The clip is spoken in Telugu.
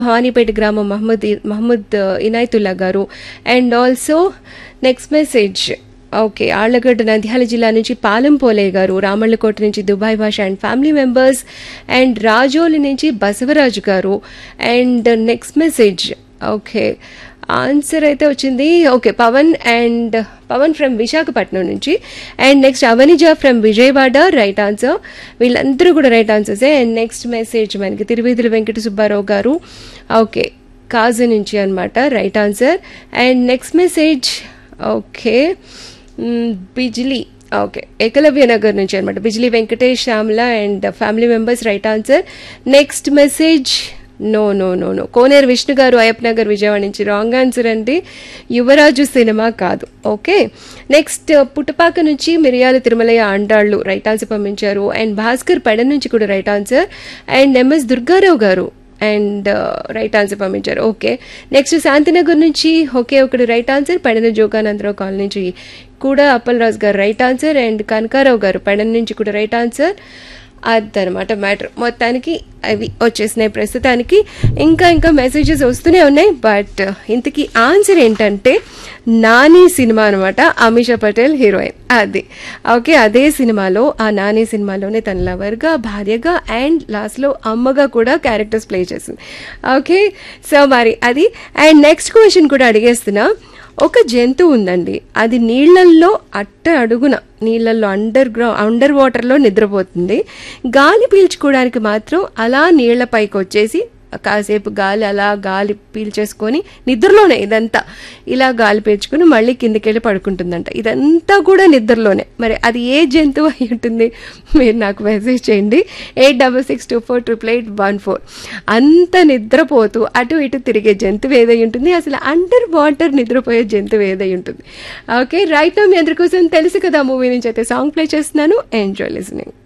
భవానీపేట గ్రామం మహమ్మద్ ఇ- Mohammed Inayatullah garu and also next message okay Allagadda Nandyal జిల్లా నుంచి పాలెం పోలయ్య గారు రామళ్ళకోట నుంచి Dubai Basha and family members and Rajoli నుంచి Basavaraju garu and next message okay answer అయితే వచ్చింది okay Pavan and Pavan from Visakhapatnam నుంచి and next Avanija from Vijayawada right answer వీళ్ళందరూ కూడా రైట్ ఆన్సర్సే అండ్ నెక్స్ట్ మెసేజ్ మనకి తిరువేదుల వెంకట సుబ్బారావు గారు ఓకే కాజు నుంచి అనమాట right answer and next message okay మ్, బిజ్లీ ఓకే ఏకలవ్య నగర్ నుంచి అనమాట Bijli Venkatesh Shyamala and family members right answer next message no no no no Koneru Vishnu garu Ayyappa Nagar Vijayawada నుంచి రాంగ్ ఆన్సర్ అండి యువరాజు సినిమా కాదు ఓకే నెక్స్ట్ పుట్టపాక నుంచి మిరియాల తిరుమలయ్య ఆండాళ్ళు రైట్ ఆన్సర్ పంపించారు అండ్ భాస్కర్ పెడ నుంచి కూడా right answer and M S Durgarao garu and right answer పంపించారు ఓకే నెక్స్ట్ శాంతినగర్ నుంచి ఒకే ఒకటి right answer Pedana Joganandarao colony నుంచి కూడా అప్పలరాజు గారు రైట్ ఆన్సర్ అండ్ కనకారావు గారు పెడన నుంచి కూడా రైట్ ఆన్సర్ అదనమాట మ్యాటర్ మొత్తానికి అవి వచ్చేసినాయి ప్రస్తుతానికి ఇంకా ఇంకా మెసేజెస్ వస్తూనే ఉన్నాయి బట్ ఇంతకీ ఆన్సర్ ఏంటంటే నాని సినిమా అనమాట అమిషా పటేల్ హీరోయిన్ అది ఓకే అదే సినిమాలో ఆ నాని సినిమాలోనే తన లవర్గా భార్యగా అండ్ లాస్ట్లో అమ్మగా కూడా క్యారెక్టర్స్ ప్లే చేసింది ఓకే సో మరి అది అండ్ నెక్స్ట్ క్వశ్చన్ కూడా అడిగేస్తున్నా ఒక జంతువు ఉందండి అది నీళ్ళల్లో అట్ట అడుగున నీళ్ళల్లో అండర్ గ్రౌ అండర్ వాటర్లో నిద్రపోతుంది గాలి పీల్చుకోవడానికి మాత్రం అలా నీళ్ల పైకి వచ్చేసి కాసేపు గాలి అలా గాలి పీల్చేసుకొని నిద్రలోనే ఇదంతా ఇలా గాలి పీల్చుకుని మళ్ళీ కిందకి వెళ్ళి పడుకుంటుందంట ఇదంతా కూడా నిద్రలోనే మరి అది ఏ జంతువు అయి ఉంటుంది మీరు నాకు మెసేజ్ చేయండి eight double six two four triple eight one four అంత నిద్రపోతూ అటు ఇటు తిరిగే జంతువు ఏదై ఉంటుంది అసలు అండర్ వాటర్ నిద్రపోయే జంతువు ఏదై ఉంటుంది ఓకే రైట్ మీ అందరి కోసం తెలుసు కదా మూవీ నుంచి అయితే సాంగ్ ప్లే చేస్తున్నాను ఎంజాయ్ లిసనింగ్